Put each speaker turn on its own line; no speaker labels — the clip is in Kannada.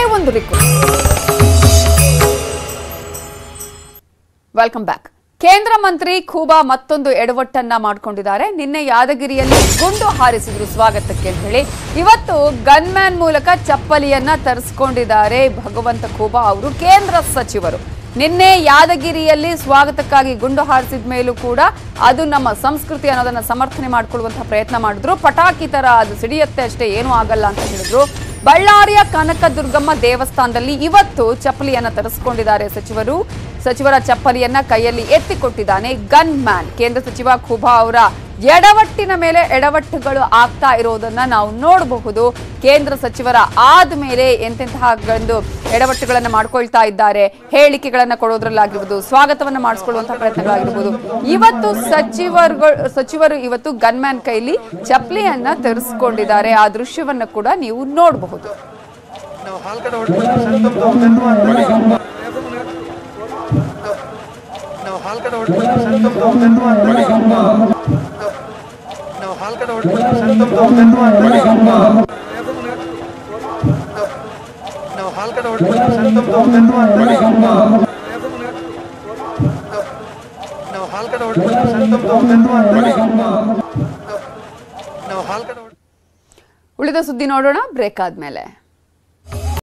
ಒಂದು ರಿಕ್ವೆಸ್ಟ್ ವೆಲ್ಕಮ್ ಬ್ಯಾಕ್ ಕೇಂದ್ರ ಮಂತ್ರಿ ಖೂಬಾ ಮತ್ತೊಂದು ಎಡವಟ್ಟನ್ನ ಮಾಡ್ಕೊಂಡಿದ್ದಾರೆ ನಿನ್ನೆ ಯಾದಗಿರಿಯಲ್ಲಿ ಗುಂಡು ಹಾರಿಸಿದ್ರು ಸ್ವಾಗತಕ್ಕೆ ಅಂತ ಹೇಳಿ ಇವತ್ತು ಗನ್ಮ್ಯಾನ್ ಮೂಲಕ ಚಪ್ಪಲಿಯನ್ನ ತರಿಸ್ಕೊಂಡಿದ್ದಾರೆ ಭಗವಂತ ಖೂಬಾ ಅವರು ಕೇಂದ್ರ ಸಚಿವರು ನಿನ್ನೆ ಯಾದಗಿರಿಯಲ್ಲಿ ಸ್ವಾಗತಕ್ಕಾಗಿ ಗುಂಡು ಹಾರಿಸಿದ ಮೇಲೂ ಕೂಡ ಅದು ನಮ್ಮ ಸಂಸ್ಕೃತಿ ಅನ್ನೋದನ್ನ ಸಮರ್ಥನೆ ಮಾಡ್ಕೊಳ್ಳುವಂತಹ ಪ್ರಯತ್ನ ಮಾಡಿದ್ರು ಪಟಾಕಿ ತರ ಅದು ಸಿಡಿಯತ್ತೆ ಅಷ್ಟೇ ಏನೂ ಆಗಲ್ಲ ಅಂತ ಹೇಳಿದ್ರು ಬಳ್ಳಾರಿಯ ಕನಕದುರ್ಗಮ್ಮ ದೇವಸ್ಥಾನದಲ್ಲಿ ಇವತ್ತು ಚಪ್ಪಲಿಯನ್ನ ತರಿಸ್ಕೊಂಡಿದ್ದಾರೆ ಸಚಿವರು ಸಚಿವರ ಚಪ್ಪಲಿಯನ್ನ ಕೈಯಲ್ಲಿ ಎತ್ತಿಕೊಟ್ಟಿದ್ದಾನೆ ಗನ್ ಮ್ಯಾನ್ ಕೇಂದ್ರ ಸಚಿವ ಖುಬಾ ಅವರ ಎಡವಟ್ಟಿನ ಮೇಲೆ ಎಡವಟ್ಟುಗಳು ಆಗ್ತಾ ಇರೋದನ್ನ ನಾವು ನೋಡಬಹುದು ಕೇಂದ್ರ ಸಚಿವರ ಆದ ಮೇಲೆ ಎಂತೆಂತಹ ಒಂದು ಎಡವಟ್ಟುಗಳನ್ನ ಮಾಡ್ಕೊಳ್ತಾ ಇದ್ದಾರೆ ಹೇಳಿಕೆಗಳನ್ನ ಕೊಡೋದ್ರಲ್ಲಾಗಿರ್ಬೋದು ಸ್ವಾಗತವನ್ನ ಮಾಡಿಸ್ಕೊಳ್ಳುವಂತಹ ಪ್ರಯತ್ನಗಳಾಗಿರ್ಬೋದು ಇವತ್ತು ಸಚಿವರುಗಳು ಸಚಿವರು ಇವತ್ತು ಗನ್ಮ್ಯಾನ್ ಕೈಲಿ ಚಪ್ಪಲಿಯನ್ನ ತರಿಸ್ಕೊಂಡಿದ್ದಾರೆ ಆ ದೃಶ್ಯವನ್ನ ಕೂಡ ನೀವು ನೋಡಬಹುದು
ನಾವು ಹಾಲ್ ಕಡೆ ಹೊಡ್ಕೊಂಡು ಸಂತಮ್ ಧನ್ಯವಾದ ನಾವು ಹಾಲ್ ಕಡೆ ಹೊಡ್ಕೊಂಡು ಸಂತಮ್ ಧನ್ಯವಾದ ನಾವು ಹಾಲ್ ಕಡೆ ಹೊಡ್ಕೊಂಡು ಸಂತಮ್ ಧನ್ಯವಾದ ನಾವು ಹಾಲ್ ಕಡೆ ಹೊಡ್ಕೊಂಡು ಸಂತಮ್ ಧನ್ಯವಾದ ನಾವು ಹಾಲ್ ಕಡೆ ಹೊಡ್ಕೊಂಡು ಸಂತಮ್ ಧನ್ಯವಾದ ನಾವು ಹಾಲ್ ಕಡೆ ಹೊಡ್-
ಉಳಿದ ಸುದ್ದಿ ನೋಡೋಣ ಬ್ರೇಕ್ ಆದ್ಮೇಲೆ